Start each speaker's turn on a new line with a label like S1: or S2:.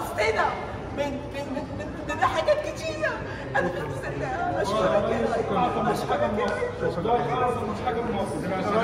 S1: خلصتنا من من من من, من حاجات كتيرة أنا بغيت أشكرك يا ريس أشكرك يا ريس
S2: والله خلاص مش حاجه من مصر